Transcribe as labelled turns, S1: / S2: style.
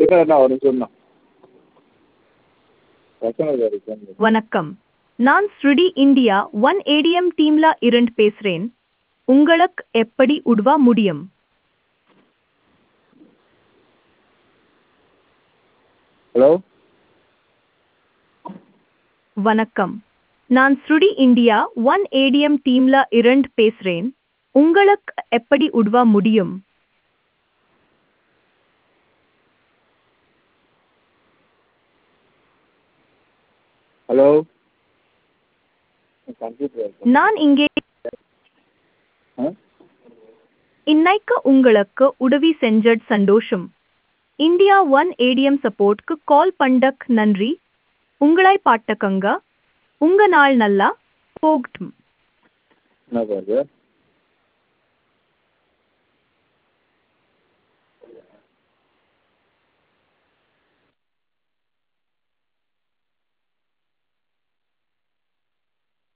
S1: இல்லை அண்ணா ஒரு நிமிஷம் தான் கஸ்டமர் கேர் ஃபோன்
S2: வணக்கம் நான் ஸ்ருடி இந்தியா ஒன் ஏடிஎம் டீம்ல இருந்து பேசுறேன் உங்களுக்கு எப்படி உதவ முடியும்
S1: ஹலோ
S2: வணக்கம் நான் ஸ்ருடி இந்தியா ஒன் ஏடிஎம் டீம்ல இருந்து பேசுறேன் உங்களுக்கு எப்படி உதவ முடியும்
S1: ஹலோ கம்ப்யூட்டர்
S2: நான் இங்கே
S1: ஆ
S2: இன்னைக்கு உங்களுக்கு உதவி செஞ்சது சந்தோஷம் இந்தியா ஒன் ஏடிஎம் சப்போர்ட்க்கு கால் பண்ணக் நன்றி உங்களை பாட்டக்கங்க உங்க நாள் நல்லா போகட்டும்
S1: என்ன பாரு